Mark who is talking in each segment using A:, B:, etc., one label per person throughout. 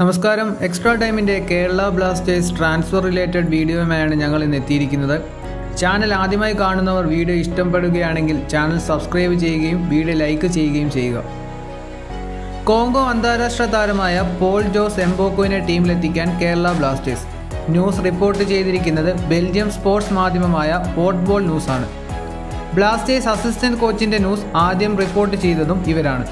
A: നമസ്കാരം എക്സ്ട്രാ ടൈമിൻ്റെ Kerala Blasters transfer related വീഡിയോയുമായാണ് ഞങ്ങൾ ഇന്ന് എത്തിയിരിക്കുന്നത് ചാനൽ ആദ്യമായി കാണുന്നവർ വീഡിയോ ഇഷ്ടപ്പെടുകയാണെങ്കിൽ ചാനൽ സബ്സ്ക്രൈബ് ചെയ്യുകയും വീഡിയോ ലൈക്ക് ചെയ്യുകയും ചെയ്യുക കോങ്കോ അന്താരാഷ്ട്ര താരമായ പോൾ ജോസ് എംബോക്കോവിനെ ടീമിലെത്തിക്കാൻ കേരള ബ്ലാസ്റ്റേഴ്സ് ന്യൂസ് റിപ്പോർട്ട് ചെയ്തിരിക്കുന്നത് ബെൽജിയം സ്പോർട്സ് മാധ്യമമായ പോർട്ട്ബോൾ ന്യൂസാണ് ബ്ലാസ്റ്റേഴ്സ് അസിസ്റ്റന്റ് കോച്ചിന്റെ ന്യൂസ് ആദ്യം റിപ്പോർട്ട് ചെയ്തതും ഇവരാണ്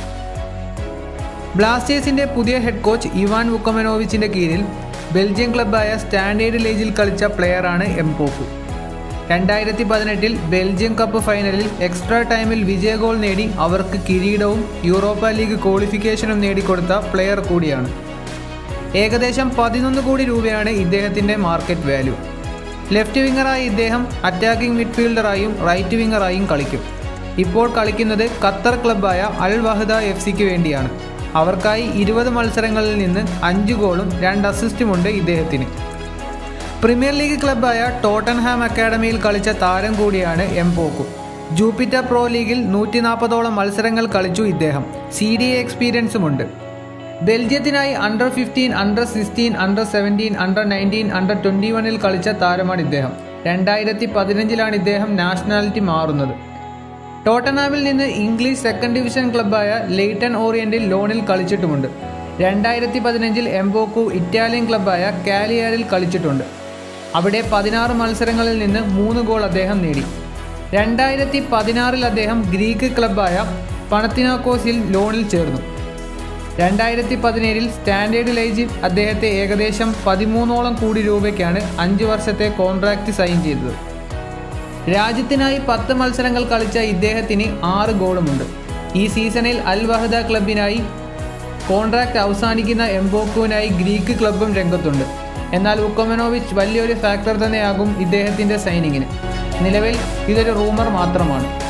A: ബ്ലാസ്റ്റേഴ്സിന്റെ പുതിയ ഹെഡ് കോച്ച് ഇവാൻ വുക്കമനോവിച്ചിന്റെ കീഴിൽ ബെൽജിയം ക്ലബ്ബായ സ്റ്റാൻഡേർഡ് ലീജിൽ കളിച്ച പ്ലെയറാണ് എംപോക്കു രണ്ടായിരത്തി പതിനെട്ടിൽ ബെൽജിയം കപ്പ് ഫൈനലിൽ എക്സ്ട്രാ ടൈമിൽ വിജയ ഗോൾ നേടി അവർക്ക് കിരീടവും യൂറോപ്പ ലീഗ് ക്വാളിഫിക്കേഷനും നേടിക്കൊടുത്ത പ്ലെയർ കൂടിയാണ് ഏകദേശം പതിനൊന്ന് കോടി രൂപയാണ് ഇദ്ദേഹത്തിൻ്റെ മാർക്കറ്റ് വാല്യൂ ലെഫ്റ്റ് വിങ്ങറായി ഇദ്ദേഹം അറ്റാക്കിംഗ് മിഡ്ഫീൽഡറായും റൈറ്റ് വിങ്ങറായും കളിക്കും ഇപ്പോൾ കളിക്കുന്നത് ഖത്തർ ക്ലബ്ബായ അൽ വഹദ എഫ് സിക്ക് വേണ്ടിയാണ് അവർക്കായി ഇരുപത് മത്സരങ്ങളിൽ നിന്ന് അഞ്ച് ഗോളും രണ്ട് അസിസ്റ്റുമുണ്ട് ഇദ്ദേഹത്തിന് പ്രീമിയർ ലീഗ് ക്ലബ്ബായ ടോട്ടൻഹാം അക്കാഡമിയിൽ കളിച്ച താരം കൂടിയാണ് എംപോക്കു ജൂപ്പിറ്റർ പ്രോ ലീഗിൽ നൂറ്റി നാൽപ്പതോളം മത്സരങ്ങൾ കളിച്ചു ഇദ്ദേഹം സി ഡി എ എക്സ്പീരിയൻസുമുണ്ട് ബെൽജിയത്തിനായി under fifteen under sixteen under seventeen under nineteen under twenty വണ്ണിൽ കളിച്ച താരമാണ് ഇദ്ദേഹം രണ്ടായിരത്തി പതിനഞ്ചിലാണ് ഇദ്ദേഹം നാഷണാലിറ്റി മാറുന്നത് ടോട്ടനാമിൽ നിന്ന് ഇംഗ്ലീഷ് സെക്കൻഡ് ഡിവിഷൻ ക്ലബ്ബായ ലെയ്റ്റൺ ഓറിയന്റിൽ ലോണിൽ കളിച്ചിട്ടുമുണ്ട് രണ്ടായിരത്തി പതിനഞ്ചിൽ എംബോക്കു ഇറ്റാലിയൻ ക്ലബ്ബായ കാലിയാരിൽ കളിച്ചിട്ടുണ്ട് അവിടെ പതിനാറ് മത്സരങ്ങളിൽ നിന്ന് മൂന്ന് ഗോൾ അദ്ദേഹം നേടി രണ്ടായിരത്തി പതിനാറിൽ അദ്ദേഹം ഗ്രീക്ക് ക്ലബ്ബായ പണത്തിനാക്കോസിൽ ലോണിൽ ചേർന്നു രണ്ടായിരത്തി പതിനേഴിൽ സ്റ്റാൻഡേർഡ് ലൈജിൽ അദ്ദേഹത്തെ ഏകദേശം പതിമൂന്നോളം കോടി രൂപയ്ക്കാണ് അഞ്ച് വർഷത്തെ കോൺട്രാക്റ്റ് സൈൻ ചെയ്തത് രാജ്യത്തിനായി പത്ത് മത്സരങ്ങൾ കളിച്ച ഇദ്ദേഹത്തിന് ആറ് ഗോളുമുണ്ട് ഈ സീസണിൽ അൽ വഹദ ക്ലബിനായി കോൺട്രാക്റ്റ് അവസാനിക്കുന്ന എംബോക്കുവിനായി ഗ്രീക്ക് ക്ലബും രംഗത്തുണ്ട് എന്നാൽ ഉക്കമനോവിച്ച് വലിയൊരു ഫാക്ടർ തന്നെയാകും ഇദ്ദേഹത്തിൻ്റെ സൈനിങ്ങിന് നിലവിൽ ഇതൊരു റൂമർ മാത്രമാണ്